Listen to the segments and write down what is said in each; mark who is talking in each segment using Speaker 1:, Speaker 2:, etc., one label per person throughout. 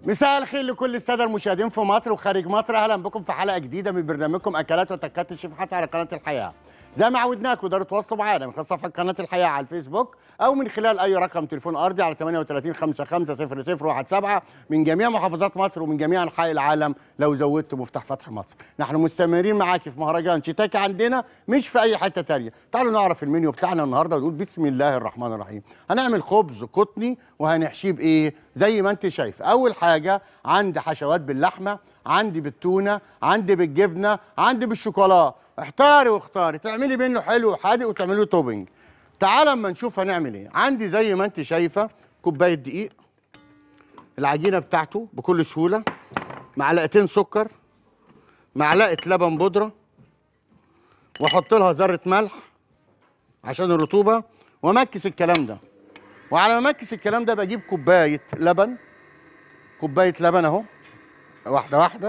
Speaker 1: مساء الخير لكل الساده المشاهدين في مصر وخارج مصر اهلا بكم في حلقه جديده من برنامجكم اكلات وتكات الشيف حسن على قناه الحياه زي ما عودناكم تقدروا تواصلوا معانا من خلال صفحه قناه الحياه على الفيسبوك او من خلال اي رقم تليفون ارضي على 38 55 0017 من جميع محافظات مصر ومن جميع انحاء العالم لو زودت مفتاح فتح مصر نحن مستمرين معاكي في مهرجان شيتاكي عندنا مش في اي حته تانية تعالوا نعرف المنيو بتاعنا النهارده ونقول بسم الله الرحمن الرحيم هنعمل خبز قطني وهنحشيه بايه زي ما انت شايف اول حاجه عندي حشوات باللحمه عندي بالتونه عندي بالجبنه عندي بالشوكولاته احتاري واختاري تعملي منه حلو وحادق وتعملي له توبنج تعال اما نشوف هنعمل ايه عندي زي ما انت شايفه كوبايه دقيق العجينه بتاعته بكل سهوله معلقتين سكر معلقه لبن بودره واحط لها ذره ملح عشان الرطوبه وامكس الكلام ده وعلى ما امكس الكلام ده بجيب كوبايه لبن كوبايه لبن اهو واحده واحده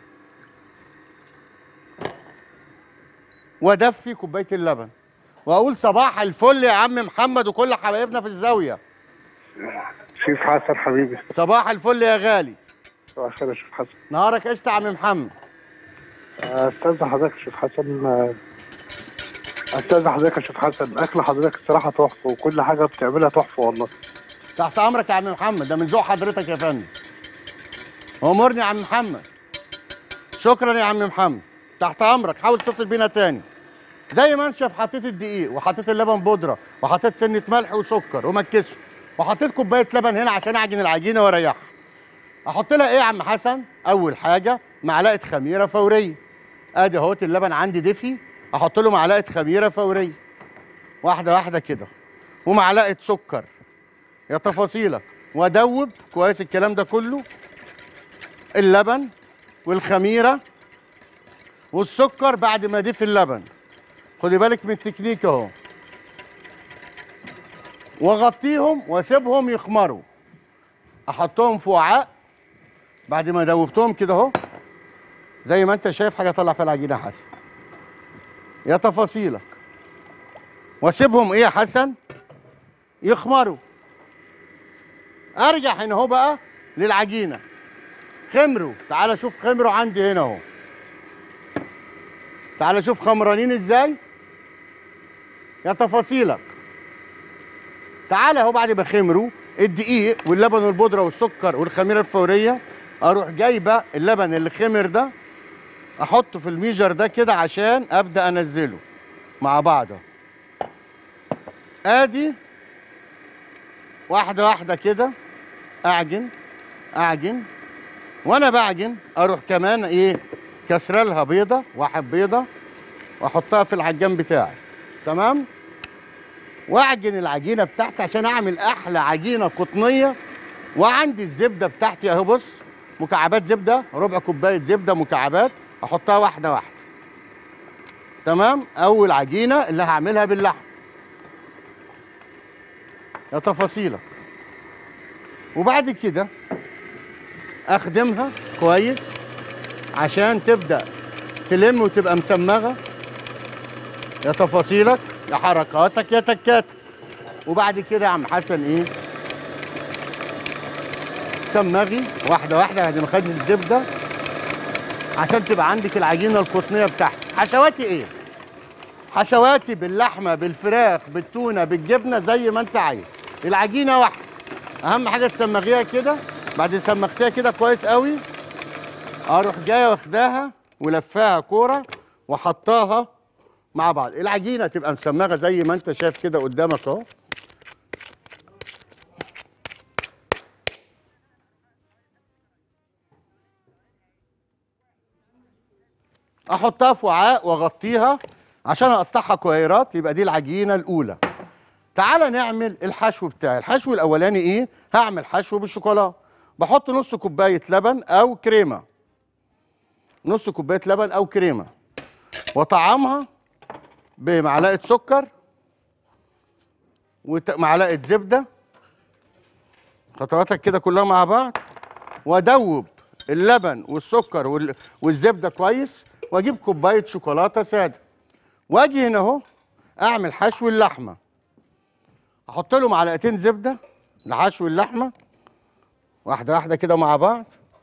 Speaker 1: وادفي كوبايه اللبن واقول صباح الفل يا عم محمد وكل حبايبنا في الزاويه
Speaker 2: شيف حسن حبيبي
Speaker 1: صباح الفل يا غالي
Speaker 2: صباح الخير يا شيف حسن
Speaker 1: نهارك قشطه يا عم محمد
Speaker 2: استاذ حضرتك يا شيف حسن آه، استاذ حضرتك يا شيف حسن اكل حضرتك الصراحه تحفه وكل حاجه بتعملها تحفه والله
Speaker 1: تحت امرك يا عم محمد ده من ذوق حضرتك يا فندم امرني يا عم محمد شكرا يا عم محمد تحت امرك حاول تتصل بينا تاني زي ما انت شايف حطيت الدقيق وحطيت اللبن بودره وحطيت سنه ملح وسكر ومكسه وحطيت كوبايه لبن هنا عشان اعجن العجينه واريحها احط لها ايه يا عم حسن اول حاجه معلقه خميره فوريه ادي اهوت اللبن عندي دفي احط له معلقه خميره فوريه واحده واحده كده ومعلقه سكر يا تفاصيلك وادوب كويس الكلام ده كله اللبن والخميره والسكر بعد ما اضيف اللبن خدي بالك من التكنيك اهو واغطيهم واسيبهم يخمروا احطهم في وعاء بعد ما دوبتهم كده اهو زي ما انت شايف حاجه طلع فيها العجينه يا حسن يا تفاصيلك واسيبهم ايه يا حسن يخمروا ارجع هنا اهو بقى للعجينه خمروا تعال شوف خمروا عندي هنا اهو تعال شوف خمرانين ازاي يا تفاصيلك تعال اهو بعد ما خمروا الدقيق واللبن والبودره والسكر والخميره الفوريه اروح جايبه اللبن اللي خمر ده احطه في الميجر ده كده عشان ابدا انزله مع بعض اهو. ادي واحده واحده كده اعجن اعجن وانا بعجن اروح كمان ايه كسر لها بيضه واحد بيضه واحطها في العجان بتاعي تمام واعجن العجينه بتاعتي عشان اعمل احلى عجينه قطنيه وعندي الزبده بتاعتي اهو بص مكعبات زبده ربع كوبايه زبده مكعبات احطها واحده واحده تمام اول عجينه اللي هعملها باللحم يا تفاصيلك وبعد كده اخدمها كويس عشان تبدا تلم وتبقى مسمغه يا تفاصيلك يا حركاتك يا تكاتك وبعد كده يا عم حسن ايه سمغي واحده واحده بعد ما خدت الزبده عشان تبقى عندك العجينه القطنيه بتاعتك حشواتي ايه حشواتي باللحمه بالفراخ بالتونه بالجبنه زي ما انت عايز العجينه واحده اهم حاجه تسمغيها كده بعد ما سمختيها كده كويس قوي اروح جايه واخداها ولفاها كوره وحطاها مع بعض العجينه تبقى مسمغه زي ما انت شايف كده قدامك اهو احطها في وعاء واغطيها عشان اقطعها كويرات يبقى دي العجينه الاولى تعالى نعمل الحشو بتاعي الحشو الاولاني ايه هعمل حشو بالشوكولاته بحط نص كوبايه لبن او كريمه نص كوبايه لبن او كريمه وطعمها بمعلقه سكر ومعلقه زبده خطواتك كده كلها مع بعض وادوب اللبن والسكر وال- والزبده كويس واجيب كوبايه شوكولاته ساده واجي هنا اهو اعمل حشو اللحمه احط له معلقتين زبده لحشو اللحمه واحده واحده كده مع بعض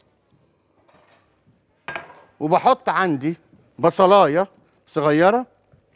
Speaker 1: وبحط عندي بصلايه صغيره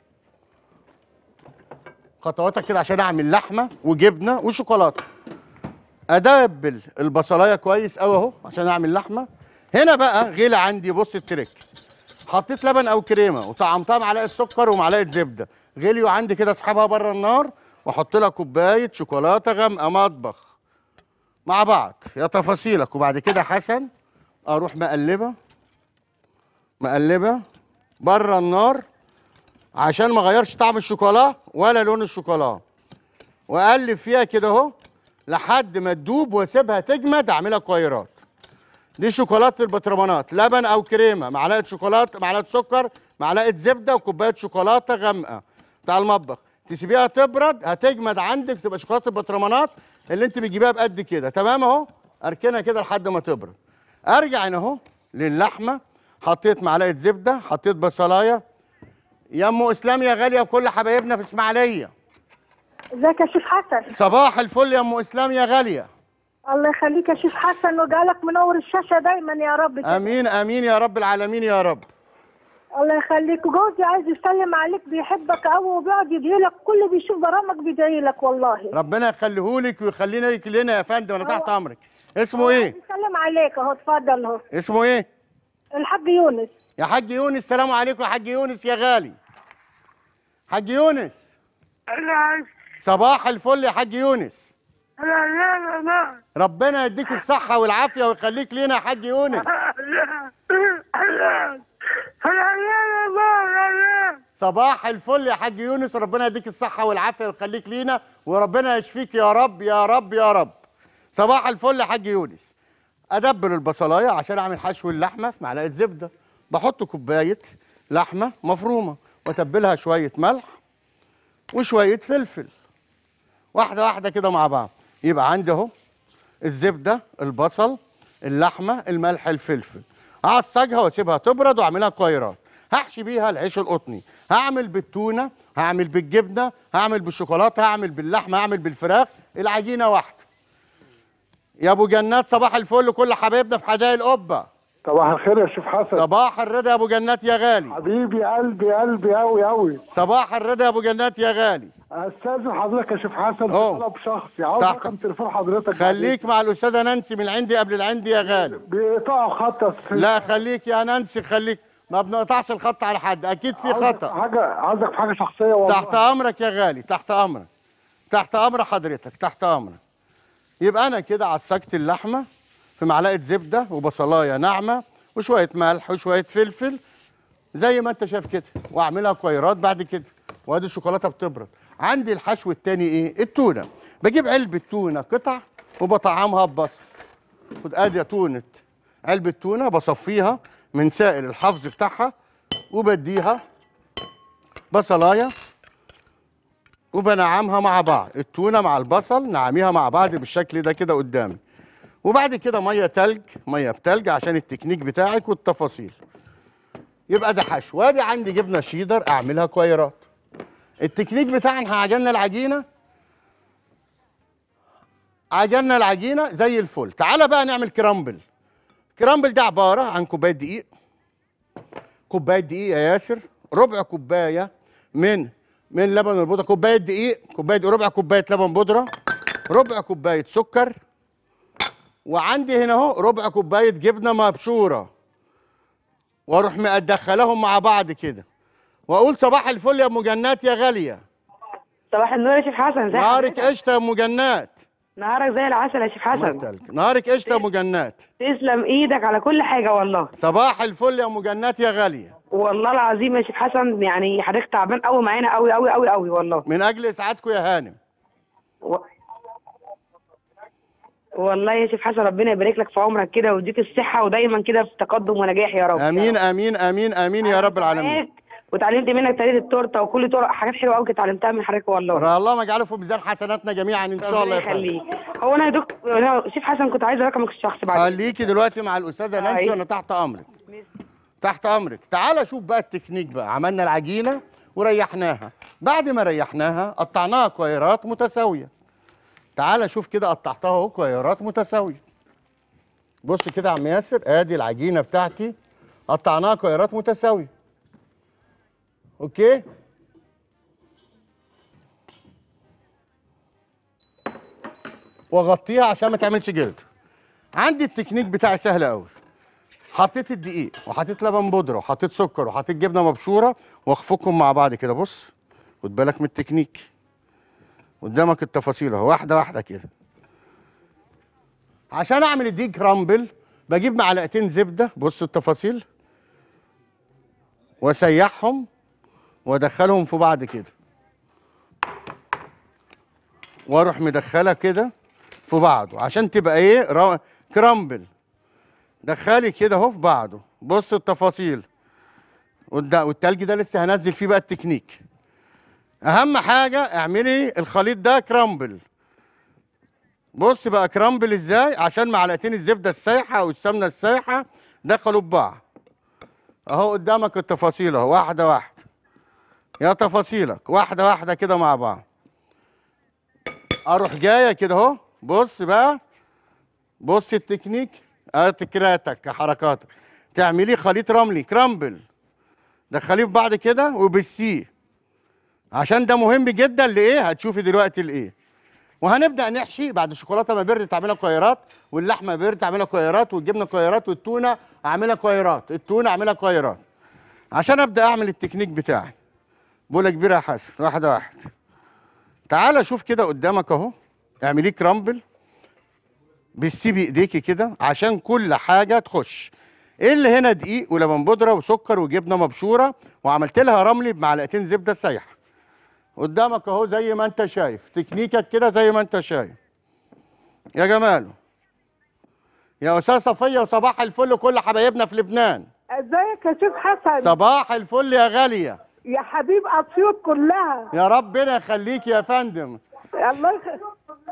Speaker 1: خطواتها كده عشان اعمل لحمه وجبنه وشوكولاته ادبل البصلايه كويس قوي اهو عشان اعمل لحمه هنا بقى غلى عندي بص التريك حطيت لبن او كريمه وطعمتها معلقه سكر ومعلقه زبده غليوا عندي كده اسحبها بره النار واحط لها كوبايه شوكولاته غامقه مطبخ مع بعض يا تفاصيلك وبعد كده حسن اروح مقلبه مقلبه بره النار عشان ما اغيرش طعم الشوكولا ولا لون الشوكولا واقلب فيها كده اهو لحد ما تدوب واسيبها تجمد اعملها كويرات دي شوكولاته البطرمانات لبن او كريمه معلقه شوكولاته معلقه سكر معلقه زبده وكوبايه شوكولاته غامقه بتاع المطبخ تسيبيها تبرد هتجمد عندك تبقى شوكولاته البطرمانات اللي انت بتجيبيها بقد كده تمام اهو اركنها كده لحد ما تبرد ارجع هنا اهو للحمه حطيت معلقه زبده حطيت بصلايه يا ام اسلام يا غاليه وكل حبايبنا في اسماعيليه
Speaker 3: ازيك يا شيخ حسن
Speaker 1: صباح الفل يا ام اسلام يا غاليه
Speaker 3: الله يخليك يا شيخ حسن وجعلك منور الشاشه دايما يا رب كده.
Speaker 1: امين امين يا رب العالمين يا رب
Speaker 3: الله يخليك وجوزي عايز يسلم عليك بيحبك قوي وبيقعد يدعي لك كل بيشوف برامج بيدعي لك والله
Speaker 1: ربنا يخليهولك ويخلينا لك لنا يا فندم انا تحت امرك اسمه
Speaker 3: عايز
Speaker 1: ايه
Speaker 3: يسلم عليك اهو اتفضل اهو
Speaker 1: اسمه ايه
Speaker 3: الحاج يونس
Speaker 1: يا حاج يونس السلام عليكم يا حاج يونس يا غالي حاج يونس صباح الفل يا حاج يونس ربنا يديك الصحة والعافية ويخليك لينا يا حاج يونس صباح الفل يا حاج يونس وربنا يديك الصحة والعافية ويخليك لينا وربنا يشفيك يا رب يا رب يا رب صباح الفل يا حاج يونس ادبل البصلايه عشان اعمل حشو اللحمه في معلقه زبده بحط كوبايه لحمه مفرومه واتبلها شويه ملح وشويه فلفل واحده واحده كده مع بعض يبقى عندي اهو الزبده البصل اللحمه الملح الفلفل اعصجها واسيبها تبرد واعملها كويرات هحشي بيها العيش القطني هعمل بالتونه هعمل بالجبنه هعمل بالشوكولاته هعمل باللحمه هعمل بالفراخ العجينه واحده يا ابو جنات صباح الفل كل حبايبنا في حدائق القبه
Speaker 2: صباح الخير يا شيخ حسن
Speaker 1: صباح الرضا يا ابو جنات يا غالي
Speaker 2: حبيبي قلبي قلبي قوي قوي
Speaker 1: صباح الرضا يا ابو جنات يا غالي
Speaker 2: استاذن حضرتك يا شيخ حسن
Speaker 1: أوه.
Speaker 2: في طلب شخصي عاوز
Speaker 1: تحت.
Speaker 2: رقم تليفون حضرتك
Speaker 1: خليك مع الاستاذه نانسي من عندي قبل العندي يا غالي
Speaker 2: بيقطعوا خط يا أستاذ.
Speaker 1: لا خليك يا نانسي خليك ما بنقطعش الخط على حد اكيد في
Speaker 2: عاوزك في
Speaker 1: خطا
Speaker 2: حاجه عاوزك في حاجه شخصيه والله
Speaker 1: تحت امرك يا غالي تحت امرك تحت امر حضرتك تحت امرك يبقى انا كده عسكت اللحمه في معلقه زبده وبصلايه ناعمه وشويه ملح وشويه فلفل زي ما انت شايف كده واعملها كويرات بعد كده وادي الشوكولاته بتبرد عندي الحشو التاني ايه التونه بجيب علبه تونه قطع وبطعمها ببصل خد ادي تونه علبه تونه بصفيها من سائل الحفظ بتاعها وبديها بصلايه وبنعمها مع بعض التونه مع البصل نعميها مع بعض بالشكل ده كده قدامي وبعد كده ميه تلج ميه بتلج عشان التكنيك بتاعك والتفاصيل يبقى ده حشو وادي عندي جبنه شيدر اعملها كويرات التكنيك بتاعنا عجلنا العجينه عجلنا العجينه زي الفل تعالى بقى نعمل كرامبل كرامبل ده عباره عن كوبايه دقيق كوبايه دقيق يا ياسر ربع كوبايه من من لبن البودره كوبايه دقيق كوبايه ربع كوبايه لبن بودره ربع كوبايه سكر وعندي هنا اهو ربع كوبايه جبنه مبشوره واروح مدخلهم مع بعض كده واقول صباح الفل يا ام جنات يا غاليه
Speaker 4: صباح النور يا شيخ حسن زي
Speaker 1: نهارك
Speaker 4: حضرتك؟
Speaker 1: قشطه يا ام جنات
Speaker 4: نهارك زي العسل يا شيخ
Speaker 1: الله
Speaker 4: حسن
Speaker 1: يبارك. نهارك قشطه يا ام جنات
Speaker 4: تسلم ايدك على كل حاجه والله
Speaker 1: صباح الفل يا ام جنات يا غاليه
Speaker 4: والله العظيم يا شيخ حسن يعني حضرتك تعبان قوي معانا قوي قوي قوي قوي والله
Speaker 1: من اجل اسعادكم يا هانم
Speaker 4: و... والله يا شيخ حسن ربنا يبارك لك في عمرك كده ويديك الصحه ودايما كده في تقدم ونجاح يا رب
Speaker 1: امين امين امين امين يا رب العالمين
Speaker 4: معاك وتعلمت منك طريقه التورته وكل طرق حاجات حلوه قوي كنت اتعلمتها من حضرتك والله
Speaker 1: الله ما يجعله في ميزان حسناتنا جميعا ان شاء الله
Speaker 4: ربنا
Speaker 1: يا فندم
Speaker 4: يخليك هو انا يا دكتور أنا شيخ حسن كنت عايزه رقمك الشخصي بعد
Speaker 1: خليكي دلوقتي مع الاستاذه نانسي
Speaker 4: أيوة.
Speaker 1: وانا تحت امرك تحت امرك تعالى شوف بقى التكنيك بقى عملنا العجينه وريحناها بعد ما ريحناها قطعناها كويرات متساويه تعالى شوف كده قطعتها اهو كويرات متساويه بص كده يا عم ياسر ادي العجينه بتاعتي قطعناها كويرات متساويه اوكي واغطيها عشان ما تعملش جلد عندي التكنيك بتاعي سهل قوي حطيت الدقيق وحطيت لبن بودره وحطيت سكر وحطيت جبنه مبشوره واخفقهم مع بعض كده بص خد بالك من التكنيك قدامك التفاصيل اهو واحده واحده كده عشان اعمل الديك كرامبل بجيب معلقتين زبده بص التفاصيل واسيحهم وادخلهم في بعض كده واروح مدخلها كده في بعضه عشان تبقى ايه را- كرامبل دخلي كده اهو في بعضه بص التفاصيل والد- والتلج ده لسه هنزل فيه بقى التكنيك اهم حاجه اعملي الخليط ده كرامبل بص بقى كرامبل ازاي عشان معلقتين الزبده السايحه او السمنه السايحه دخلوا في بعض اهو قدامك التفاصيل اهو واحده واحده يا تفاصيلك واحده واحده كده مع بعض اروح جايه كده اهو بص بقى بص التكنيك اه تكراتك حركاتك تعمليه خليط رملي كرامبل دخليه في بعض كده وبسيه عشان ده مهم جدا لايه هتشوفي دلوقتي الايه وهنبدا نحشي بعد الشوكولاته ما بردت تعملها كويرات واللحمه ما بردت تعملها كويرات والجبنه كويرات والتونه اعملها كويرات التونه اعملها كويرات عشان ابدا اعمل التكنيك بتاعي بوله كبيره يا حسن واحده واحده تعالى شوف كده قدامك اهو اعمليه كرامبل بتسيب ايديكي كده عشان كل حاجه تخش ايه اللي هنا دقيق ولبن بودره وسكر وجبنه مبشوره وعملت لها رملي بمعلقتين زبده سايحه قدامك اهو زي ما انت شايف تكنيكك كده زي ما انت شايف يا جماله يا استاذ صفيه وصباح الفل كل حبايبنا في لبنان
Speaker 3: ازيك يا شيخ حسن
Speaker 1: صباح الفل يا غاليه
Speaker 3: يا حبيب اسيوط كلها
Speaker 1: يا ربنا يخليك يا فندم
Speaker 3: الله يخ...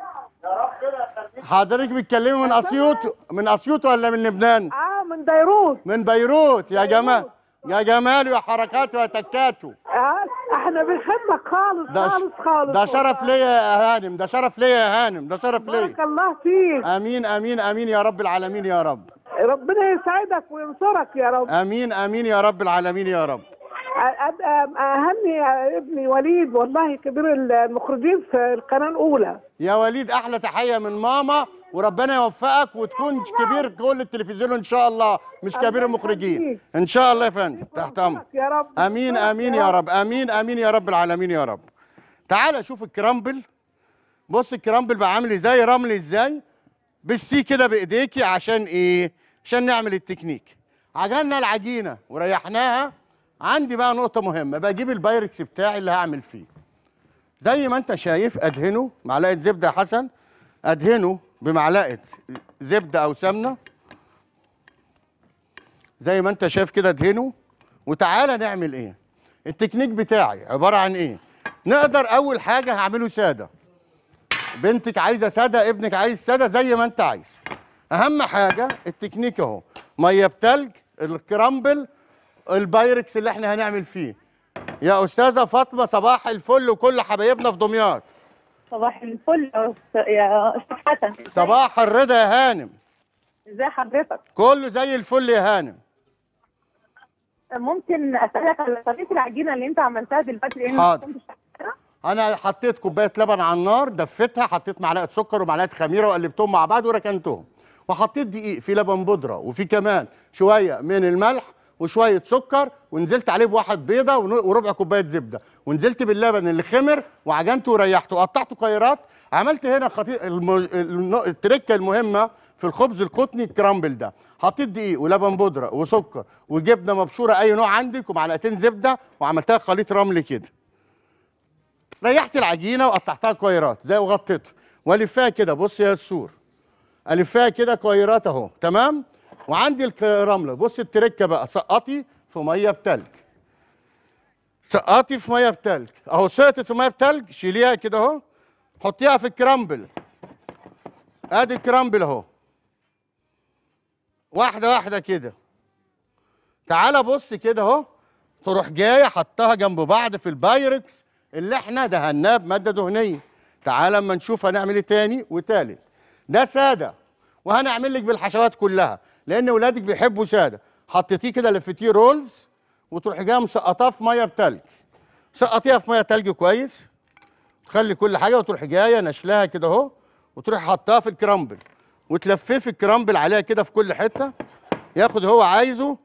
Speaker 1: حضرتك بتكلمي من اسيوط من اسيوط ولا من لبنان
Speaker 3: اه من بيروت
Speaker 1: من بيروت يا جمال يا جمال يا حركاته يا تكاته
Speaker 3: اه احنا بنحبك خالص
Speaker 1: ده ش-
Speaker 3: خالص خالص
Speaker 1: ده شرف ليا يا هانم ده شرف ليا يا هانم ده شرف ليا
Speaker 3: بارك الله فيك
Speaker 1: امين امين امين يا رب العالمين يا رب
Speaker 3: ربنا يسعدك وينصرك يا رب
Speaker 1: امين امين يا رب العالمين يا رب
Speaker 3: أ- أ- اهني يا ابني وليد والله كبير المخرجين في القناه الاولى
Speaker 1: يا وليد احلى تحيه من ماما وربنا يوفقك وتكون كبير كل التلفزيون ان شاء الله مش
Speaker 3: الله
Speaker 1: كبير المخرجين
Speaker 3: يخليك.
Speaker 1: ان شاء الله يا فندم تحت امرك
Speaker 3: يا رب
Speaker 1: امين امين يا رب امين امين يا رب العالمين يا رب تعال شوف الكرامبل بص الكرامبل بقى عامل ازاي رمل ازاي بالسي كده بايديكي عشان ايه عشان نعمل التكنيك عجلنا العجينه وريحناها عندي بقى نقطه مهمه بجيب البايركس بتاعي اللي هعمل فيه زي ما انت شايف ادهنه معلقه زبده يا حسن ادهنه بمعلقه زبده او سمنه زي ما انت شايف كده ادهنه وتعالى نعمل ايه التكنيك بتاعي عباره عن ايه نقدر اول حاجه هعمله ساده بنتك عايزه ساده ابنك عايز ساده زي ما انت عايز اهم حاجه التكنيك اهو ميه بتلج الكرامبل البايركس اللي احنا هنعمل فيه يا استاذه فاطمه صباح الفل وكل حبايبنا في دمياط
Speaker 5: صباح الفل يا أست- يا استاذ حسن
Speaker 1: صباح الرضا يا هانم
Speaker 5: ازي حضرتك
Speaker 1: كله زي الفل يا هانم
Speaker 5: ممكن اسالك على طريقه العجينه اللي انت عملتها دلوقتي لان
Speaker 1: حاضر.
Speaker 5: ما كنتش عارفاها.
Speaker 1: انا حطيت كوبايه لبن على النار دفتها حطيت معلقه سكر ومعلقه خميره وقلبتهم مع بعض وركنتهم وحطيت دقيق في لبن بودره وفي كمان شويه من الملح وشويه سكر ونزلت عليه بواحد بيضه ون- وربع كوبايه زبده ونزلت باللبن اللي خمر وعجنته وريحته وقطعته كيرات عملت هنا خطيط الم... الم... التركه المهمه في الخبز القطني الكرامبل ده حطيت دقيق ولبن بودره وسكر وجبنه مبشوره اي نوع عندك ومعلقتين زبده وعملتها خليط رمل كده ريحت العجينه وقطعتها كويرات زي وغطيتها والفها كده بص يا السور الفها كده كويرات اهو تمام وعندي الك- الرمله بص التركه بقى سقطي في ميه بتلج سقطي في ميه بتلج اهو سقطت في ميه بتلج شيليها كده اهو حطيها في الكرامبل ادي الكرامبل اهو واحده واحده كده تعالى بص كده اهو تروح جايه حطها جنب بعض في البايركس اللي احنا دهناه بماده دهنيه تعالى اما نشوف هنعمل ايه تاني وتالت ده ساده وهنعمل لك بالحشوات كلها لان ولادك بيحبوا ساده حطيتيه كده لفتيه رولز وتروحي جايه مسقطاه في ميه بتلج سقطيها في ميه تلج كويس تخلي كل حاجه وتروحي جايه نشلاها كده اهو وتروحي حطاها في الكرامبل وتلففي الكرامبل عليها كده في كل حته ياخد هو عايزه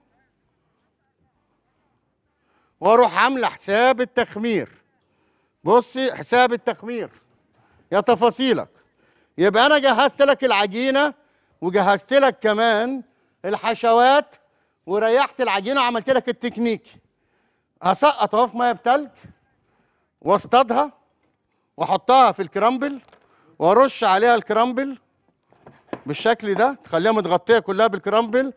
Speaker 1: واروح عامله حساب التخمير بصي حساب التخمير يا تفاصيلك يبقى انا جهزت لك العجينه وجهزت لك كمان الحشوات وريحت العجينه وعملت لك التكنيك هسقط اهو في ميه بتلج واصطادها واحطها في الكرامبل وارش عليها الكرامبل بالشكل ده تخليها متغطيه كلها بالكرامبل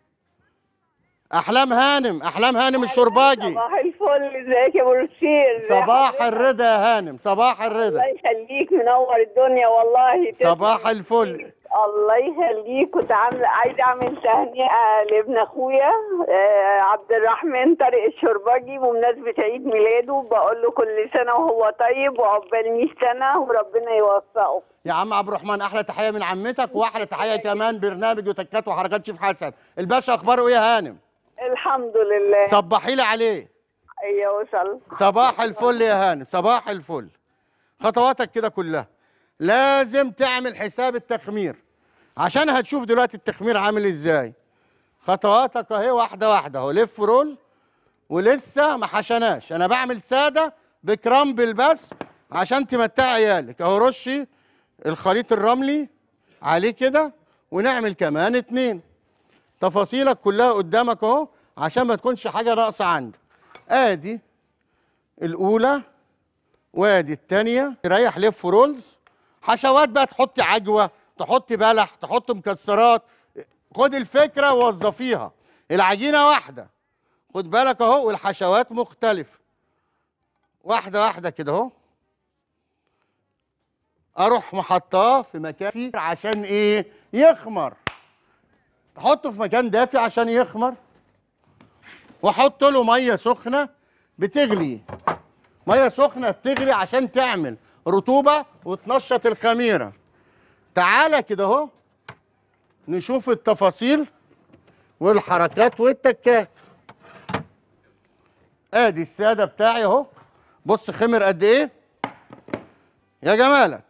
Speaker 1: احلام هانم احلام هانم الشرباجي
Speaker 5: صباح الفل ازيك يا ابو رشيد ازي
Speaker 1: صباح
Speaker 5: حضرتك؟
Speaker 1: الرضا يا هانم صباح الرضا
Speaker 5: الله يخليك منور الدنيا والله تسلم.
Speaker 1: صباح الفل
Speaker 5: الله يخليك كنت عامله عايزه اعمل تهنئه لابن اخويا آه عبد الرحمن طارق الشرباجي بمناسبه عيد ميلاده بقول له كل سنه وهو طيب وعقبال 100 سنه وربنا يوفقه
Speaker 1: يا عم عبد الرحمن احلى تحيه من عمتك واحلى تحيه كمان برنامج وتكات وحركات شيف حسن الباشا اخباره ايه يا هانم
Speaker 5: الحمد لله
Speaker 1: صبحي لي عليه
Speaker 5: ايوه وصل
Speaker 1: صباح الفل يا هانم صباح الفل خطواتك كده كلها لازم تعمل حساب التخمير عشان هتشوف دلوقتي التخمير عامل ازاي خطواتك اهي واحده واحده اهو لف رول ولسه ما حشناش انا بعمل ساده بكرامبل بس عشان تمتعي عيالك اهو رشي الخليط الرملي عليه كده ونعمل كمان اتنين تفاصيلك كلها قدامك اهو عشان ما تكونش حاجه ناقصه عندك ادي الاولى وادي الثانيه تريح لف رولز حشوات بقى تحطي عجوه تحطي بلح تحطي مكسرات خد الفكره ووظفيها العجينه واحده خد بالك اهو والحشوات مختلفه واحده واحده كده اهو اروح محطاه في مكان فيه عشان ايه يخمر احطه في مكان دافي عشان يخمر واحط له ميه سخنه بتغلي ميه سخنه بتغلي عشان تعمل رطوبه وتنشط الخميره تعالى كده اهو نشوف التفاصيل والحركات والتكات ادي الساده بتاعي اهو بص خمر قد ايه يا جمالك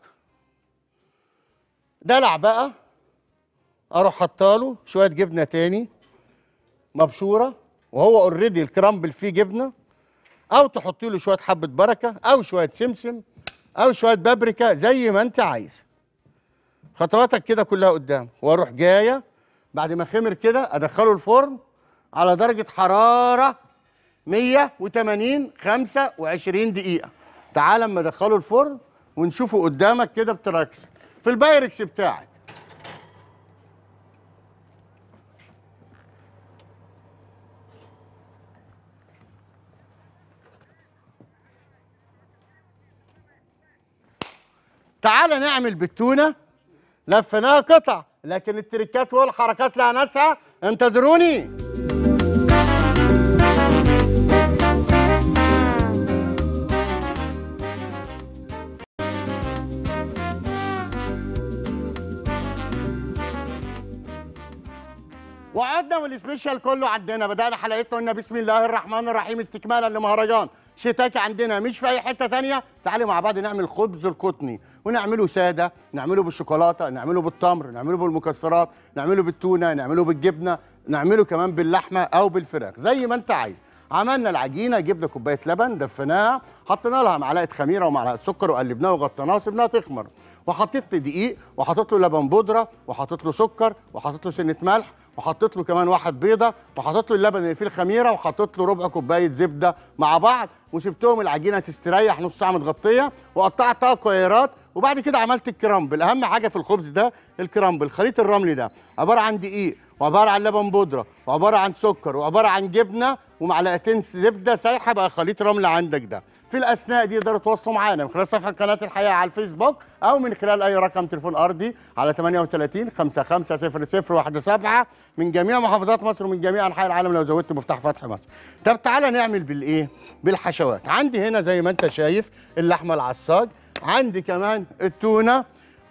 Speaker 1: دلع بقى اروح حطاله شويه جبنه تاني مبشوره وهو اوريدي الكرامبل فيه جبنه او تحطي له شويه حبه بركه او شويه سمسم او شويه بابريكا زي ما انت عايز خطواتك كده كلها قدام واروح جايه بعد ما خمر كده ادخله الفرن على درجه حراره 180 25 دقيقه تعال اما ادخله الفرن ونشوفه قدامك كده بتراكس في البايركس بتاعك تعال نعمل بالتونه لفيناها قطع لكن التركات والحركات لها ناسها انتظروني وعدنا والسبيشال كله عندنا بدأنا حلقتنا قلنا بسم الله الرحمن الرحيم استكمالا لمهرجان شتاكي عندنا مش في اي حته تانية تعالي مع بعض نعمل خبز القطني ونعمله ساده نعمله بالشوكولاته نعمله بالتمر نعمله بالمكسرات نعمله بالتونه نعمله بالجبنه نعمله كمان باللحمه او بالفراخ زي ما انت عايز عملنا العجينه جبنا كوبايه لبن دفيناها حطينا لها معلقه خميره ومعلقه سكر وقلبناها وغطيناها وسيبناها تخمر وحطيت دقيق وحطيت له لبن بودره وحطيت له سكر وحطيت له سنه ملح وحطيت له كمان واحد بيضه وحطيت له اللبن اللي فيه الخميره وحطيت له ربع كوبايه زبده مع بعض وسبتهم العجينه تستريح نص ساعه متغطيه وقطعتها كويرات وبعد كده عملت الكرامبل اهم حاجه في الخبز ده الكرامبل الخليط الرملي ده عباره عن دقيق وعباره عن لبن بودره وعباره عن سكر وعباره عن جبنه ومعلقتين زبده سايحه بقى خليط رمل عندك ده في الاثناء دي تقدروا تواصلوا معانا من خلال صفحه قناه الحياه على الفيسبوك او من خلال اي رقم تليفون ارضي على 38 5500 17 من جميع محافظات مصر ومن جميع انحاء العالم لو زودت مفتاح فتح مصر طب تعالى نعمل بالايه بالحشوات عندي هنا زي ما انت شايف اللحمه العصاج عندي كمان التونه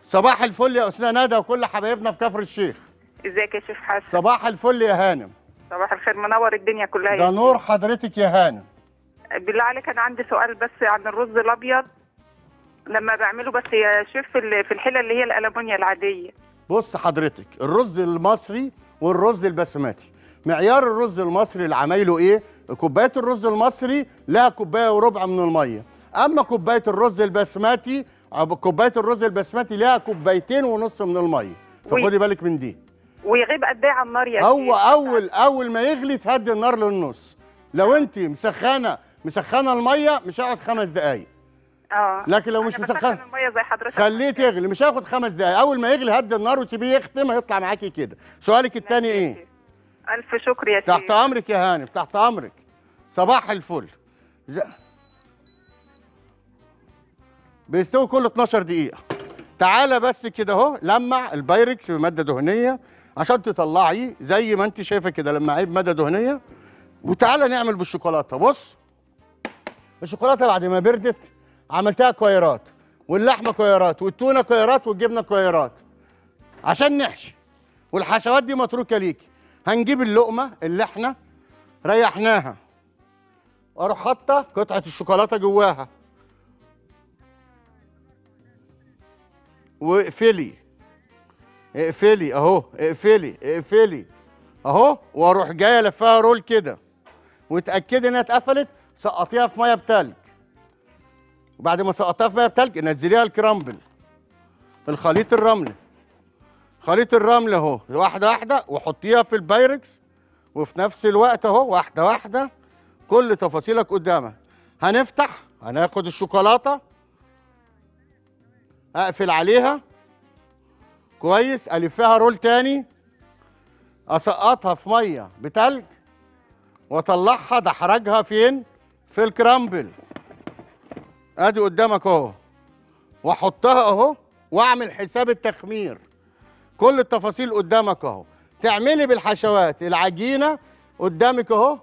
Speaker 1: صباح الفل يا استاذه ندى وكل حبايبنا في كفر الشيخ
Speaker 6: ازيك يا شيخ حسن
Speaker 1: صباح الفل يا هانم
Speaker 6: صباح الخير منور الدنيا كلها
Speaker 1: ده
Speaker 6: يا
Speaker 1: نور حضرتك يا هانم
Speaker 6: شيخ. بالله عليك انا عندي سؤال بس عن الرز الابيض لما بعمله بس يا شيف في ال- في الحله اللي هي الالمونيا العاديه
Speaker 1: بص حضرتك الرز المصري والرز البسمتي معيار الرز المصري اللي عمايله ايه كوبايه الرز المصري لها كوبايه وربع من الميه اما كوبايه الرز البسمتي أب- كوبايه الرز البسمتي لها كوبايتين ونص من الميه
Speaker 6: وي.
Speaker 1: فخدي بالك من دي
Speaker 6: ويغيب قد ايه على النار يا
Speaker 1: هو
Speaker 6: شيخ؟
Speaker 1: اول اول ما يغلي تهدي النار للنص لو انت مسخنه مسخنه الميه مش هيقعد خمس دقائق
Speaker 6: اه
Speaker 1: لكن لو مش
Speaker 6: أنا
Speaker 1: مسخن
Speaker 6: بسخن الميه زي حضرتك
Speaker 1: خليه تغلي مش هياخد خمس دقايق اول ما يغلي هدي النار وسيبيه يختم هيطلع معاكي كده سؤالك التاني ايه
Speaker 6: الف شكر يا
Speaker 1: تحت
Speaker 6: شيخ
Speaker 1: امرك يا هانم تحت امرك صباح الفل ز... بيستوي كل 12 دقيقه تعالى بس كده اهو لمع البايركس بماده دهنيه عشان تطلعي زي ما انت شايفه كده لمعيه بماده دهنيه وتعالى نعمل بالشوكولاته بص الشوكولاته بعد ما بردت عملتها كويرات واللحمه كويرات والتونه كويرات والجبنه كويرات عشان نحشي والحشوات دي متروكه ليكي هنجيب اللقمه اللي احنا ريحناها واروح حاطه قطعه الشوكولاته جواها واقفلي اقفلي اهو اقفلي اقفلي اهو واروح جايه لفها رول كده وتاكدي انها اتقفلت سقطيها في ميه بتلج وبعد ما سقطتها في ميه بتلج نزليها الكرامبل الخليط الرملي خليط الرمل اهو واحده واحده وحطيها في البايركس وفي نفس الوقت اهو واحده واحده كل تفاصيلك قدامك هنفتح هناخد الشوكولاته اقفل عليها كويس الفها رول تاني اسقطها في ميه بتلج واطلعها دحرجها فين في الكرامبل ادي قدامك اهو واحطها اهو واعمل حساب التخمير كل التفاصيل قدامك اهو تعملي بالحشوات العجينه قدامك اهو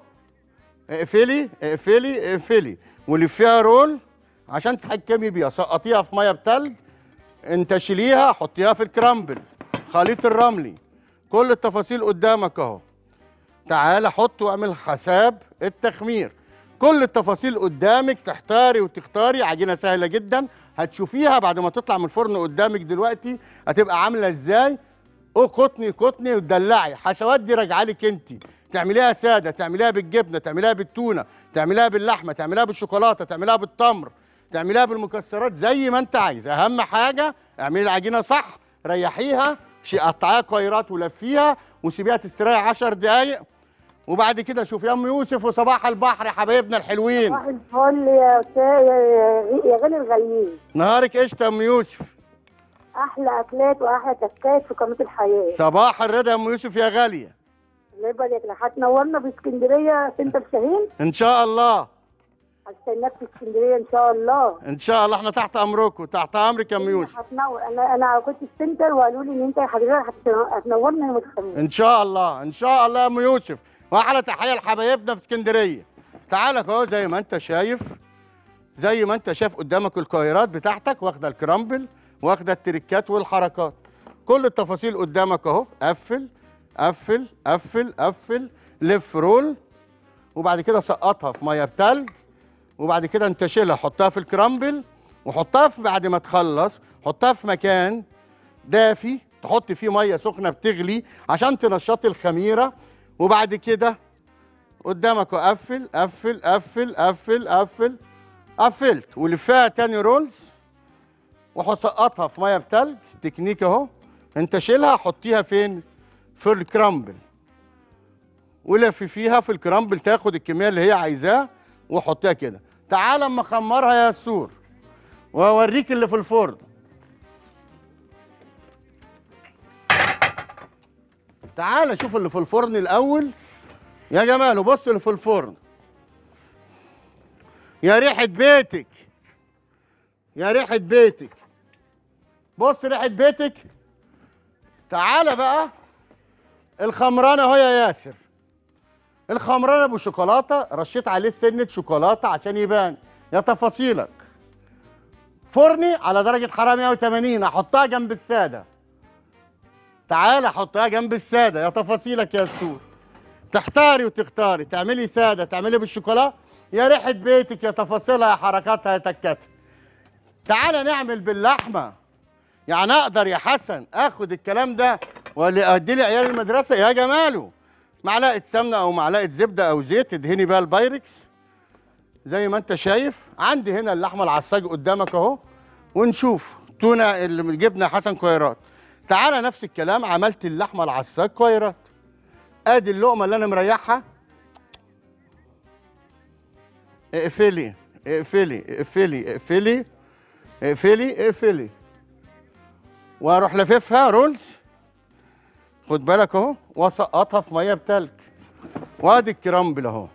Speaker 1: اقفلي اقفلي اقفلي ولفيها رول عشان تحكمي بيها سقطيها في ميه بتلج انتشليها حطيها في الكرامبل خليط الرملي كل التفاصيل قدامك اهو تعال حط واعمل حساب التخمير كل التفاصيل قدامك تحتاري وتختاري عجينه سهله جدا هتشوفيها بعد ما تطلع من الفرن قدامك دلوقتي هتبقى عامله ازاي او قطني قطني وتدلعي حشوات دي راجعه لك انت تعمليها ساده تعمليها بالجبنه تعمليها بالتونه تعمليها باللحمه تعمليها بالشوكولاته تعمليها بالتمر تعمليها بالمكسرات زي ما انت عايز اهم حاجه اعملي العجينه صح ريحيها شي- قطعيها كويرات ولفيها وسيبيها تستريح 10 دقايق وبعد كده شوف يا ام يوسف وصباح البحر يا حبايبنا الحلوين
Speaker 3: صباح الفل يا أستاذ- يا يا غالي الغاليين
Speaker 1: نهارك قشطه يا ام يوسف
Speaker 3: احلى اكلات واحلى تكات في قناه الحياه
Speaker 1: صباح الرضا يا ام يوسف يا غاليه
Speaker 3: الله يبارك لك هتنورنا في اسكندريه سنتر شاهين
Speaker 1: ان شاء الله
Speaker 3: هستناك في اسكندريه ان شاء الله
Speaker 1: ان شاء الله احنا تحت امركم تحت امرك يا ام يوسف
Speaker 3: هتنور انا انا كنت في السنتر وقالوا لي ان انت حضرتك هت- هتنورنا يوم الخميس
Speaker 1: ان شاء الله ان شاء الله يا ام يوسف واحلى تحيه لحبايبنا في اسكندريه تعالى اهو زي ما انت شايف زي ما انت شايف قدامك الكويرات بتاعتك واخده الكرامبل واخده التريكات والحركات كل التفاصيل قدامك اهو قفل قفل قفل قفل لف رول وبعد كده سقطها في ميه بتلج وبعد كده انتشلها حطها في الكرامبل وحطها في بعد ما تخلص حطها في مكان دافي تحط فيه ميه سخنه بتغلي عشان تنشطي الخميره وبعد كده قدامك أهو قفل قفل قفل قفل قفل قفلت ولفها تاني رولز وهسقطها في ميه بتلج تكنيك اهو انت شيلها حطيها فين في الكرامبل ولففيها في الكرامبل تاخد الكميه اللي هي عايزاه وحطيها كده تعال اما اخمرها يا سور واوريك اللي في الفرن تعال شوف اللي في الفرن الاول يا جماله بص اللي في الفرن يا ريحه بيتك يا ريحه بيتك بص ريحه بيتك تعالى بقى الخمرانه اهو يا ياسر الخمران ابو شوكولاته رشيت عليه سنه شوكولاته عشان يبان يا تفاصيلك فرني على درجه حراره 180 احطها جنب الساده تعالى حطها جنب الساده يا تفاصيلك يا سور تحتاري وتختاري تعملي ساده تعملي بالشوكولا يا ريحه بيتك يا تفاصيلها يا حركاتها يا تكاتها تعالى نعمل باللحمه يعني اقدر يا حسن اخد الكلام ده واللي ادي لي عيال المدرسه يا جماله معلقه سمنه او معلقه زبده او زيت ادهني بيها البايركس زي ما انت شايف عندي هنا اللحمه العصاج قدامك اهو ونشوف تونه اللي جبنا حسن كويرات تعالى نفس الكلام عملت اللحمه العصاج كويرات ادي اللقمه اللي انا مريحها اقفلي اقفلي اقفلي اقفلي اقفلي اقفلي واروح لففها رولز خد بالك اهو واسقطها في ميه بتلج وادي الكرامبل اهو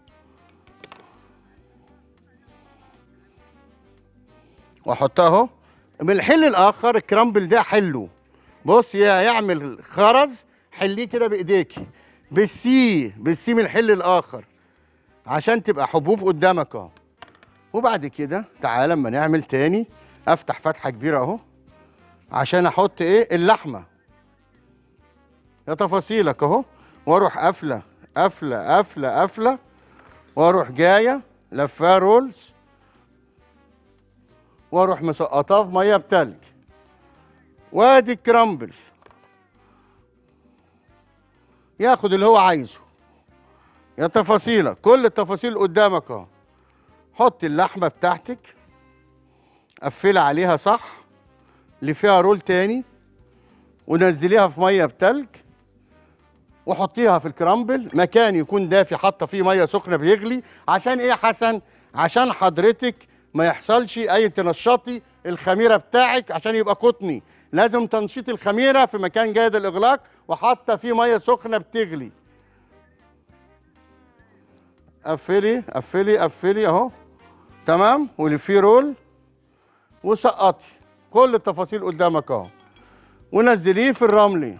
Speaker 1: واحطها اهو من الحل الاخر الكرامبل ده حله بص يا يعمل خرز حليه كده بايديكي بالسي بالسي من الحل الاخر عشان تبقى حبوب قدامك اهو وبعد كده تعالى اما نعمل تاني افتح فتحه كبيره اهو عشان احط ايه اللحمه يا تفاصيلك اهو واروح قافله قافله قافله قافله واروح جايه لفاه رولز واروح مسقطاه في ميه بتلج وادي الكرامبل ياخد اللي هو عايزه يا تفاصيلك كل التفاصيل قدامك اهو حط اللحمه بتاعتك قفلي عليها صح اللي فيها رول تاني ونزليها في ميه بتلج وحطيها في الكرامبل مكان يكون دافي حاطه فيه ميه سخنه بيغلي عشان ايه يا حسن عشان حضرتك ما يحصلش اي تنشطي الخميره بتاعك عشان يبقى قطني لازم تنشيط الخميره في مكان جيد الاغلاق وحاطه فيه ميه سخنه بتغلي قفلي قفلي قفلي اهو تمام واللي فيه رول وسقطي كل التفاصيل قدامك اهو ونزليه في الرملي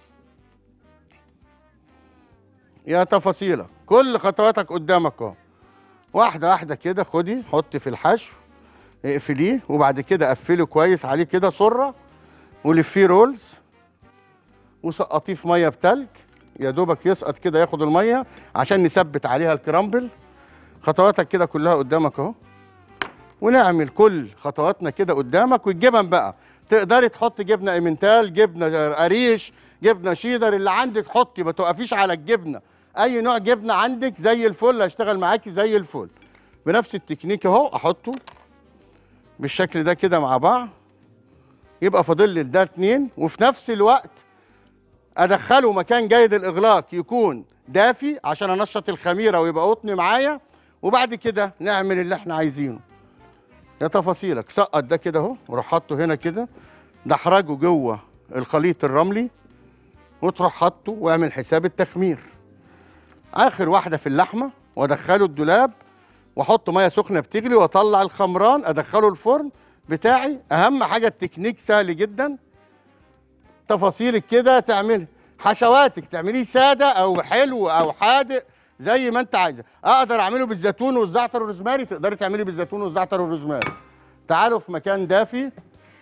Speaker 1: يا تفاصيلك كل خطواتك قدامك اهو واحده واحده كده خدي حطي في الحشو اقفليه وبعد كده قفلي كويس عليه كده سره ولفيه رولز وسقطيه في ميه بتلج يا دوبك يسقط كده ياخد الميه عشان نثبت عليها الكرامبل خطواتك كده كلها قدامك اهو ونعمل كل خطواتنا كده قدامك والجبن بقى تقدري تحطي جبنه ايمنتال جبنه قريش جبنه شيدر اللي عندك حطي ما توقفيش على الجبنه اي نوع جبنه عندك زي الفل هشتغل معاكي زي الفل بنفس التكنيك اهو احطه بالشكل ده كده مع بعض يبقى فاضل لي ده اتنين وفي نفس الوقت ادخله مكان جيد الاغلاق يكون دافي عشان انشط الخميره ويبقى قطن معايا وبعد كده نعمل اللي احنا عايزينه يا تفاصيلك سقط ده كده اهو وروح حاطه هنا كده دحرجه جوه الخليط الرملي وتروح حاطه واعمل حساب التخمير اخر واحده في اللحمه وادخله الدولاب واحط ميه سخنه بتغلي واطلع الخمران ادخله الفرن بتاعي اهم حاجه التكنيك سهل جدا تفاصيلك كده تعمل حشواتك تعمليه ساده او حلو او حادق زي ما انت عايزه اقدر اعمله بالزيتون والزعتر والروزماري تقدري تعملي بالزيتون والزعتر والروزماري تعالوا في مكان دافي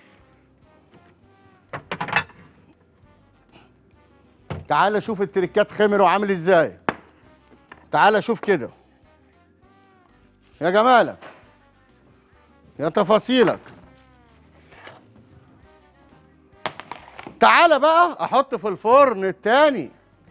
Speaker 1: تعال شوف التركات خمر وعامل ازاي تعال شوف كده يا جمالك يا تفاصيلك تعال بقى احط في الفرن التاني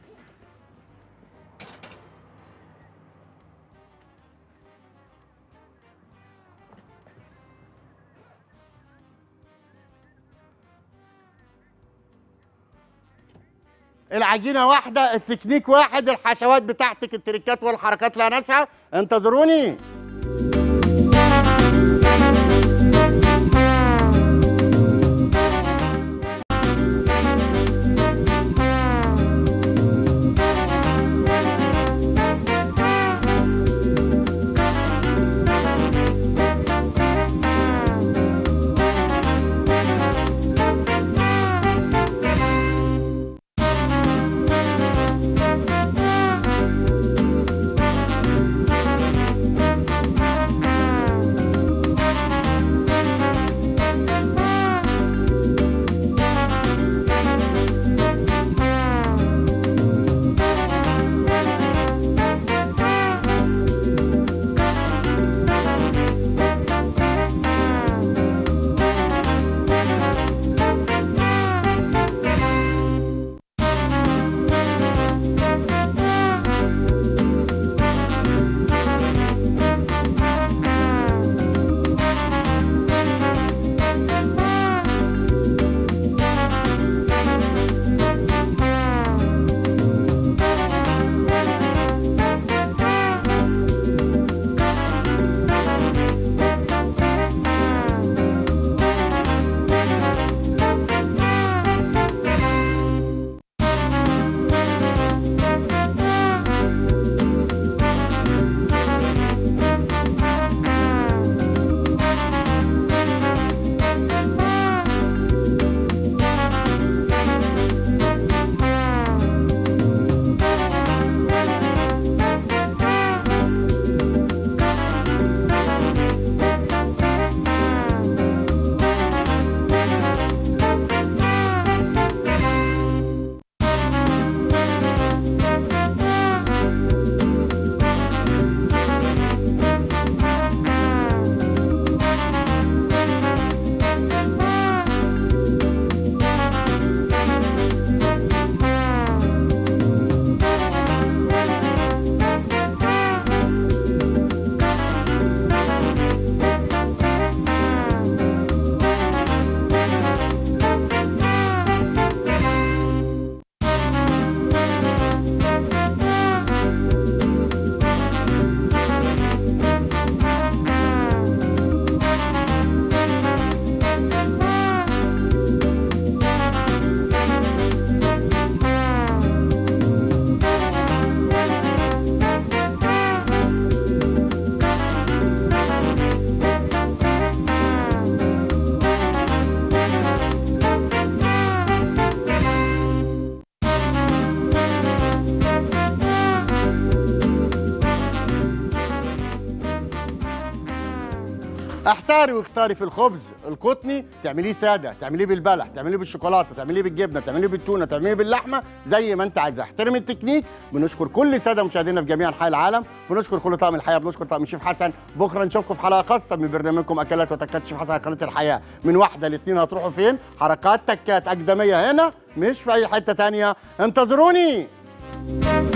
Speaker 1: العجينه واحده التكنيك واحد الحشوات بتاعتك التركات والحركات لا ناسها انتظروني احتاري واختاري في الخبز القطني تعمليه ساده تعمليه بالبلح تعمليه بالشوكولاته تعمليه بالجبنه تعمليه بالتونه تعمليه باللحمه زي ما انت عايزه احترمي التكنيك بنشكر كل ساده مشاهدينا في جميع انحاء العالم بنشكر كل طاقم الحياه بنشكر طاقم الشيف حسن بكره نشوفكم في حلقه خاصه من برنامجكم اكلات وتكات الشيف حسن على قناه الحياه من واحده لاثنين هتروحوا فين حركات تكات اقدميه هنا مش في اي حته تانية انتظروني